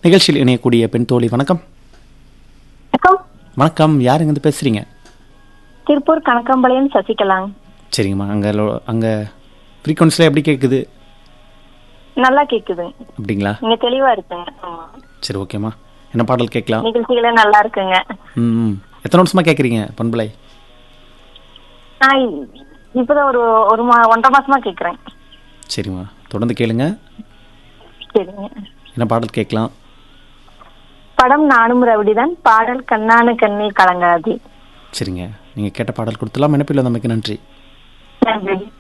நிகழ்ச்சியில் இணையக்கூடிய பெண் தோழி வணக்கம் வணக்கம் வணக்கம் யாருங்க இருந்து பேசுறீங்க திருப்பூர் கணக்கம்பாளையம் சசிகலாங்க சரிங்கம்மா அங்கே அங்கே ஃப்ரீக்வன்சியில் எப்படி கேட்குது நல்லா கேக்குதுங்க அப்படிங்களா நீங்க தெளிவா இருக்குங்க ஆமா சரி ஓகேம்மா என்ன பாடல் கேட்கலாம் நிகழ்ச்சிகளே நல்லா இருக்குங்க ம் ம். எத்தனை வருஷமாக கேட்குறீங்க பண்பலை நான் இ- இப்பதான் ஒரு ஒரு மா ஒன்றரை மாசமா கேக்குறேன் சரிம்மா தொடர்ந்து கேளுங்க சரிங்க என்ன பாடல் கேட்கலாம் படம் நானும் ரவுடிதான் பாடல் கண்ணானு கண்ணி கலங்காதி சரிங்க நீங்கள் கேட்ட பாடல் கொடுத்துலாம் இணைப்பில் வந்தமைக்கு நன்றி நன்றி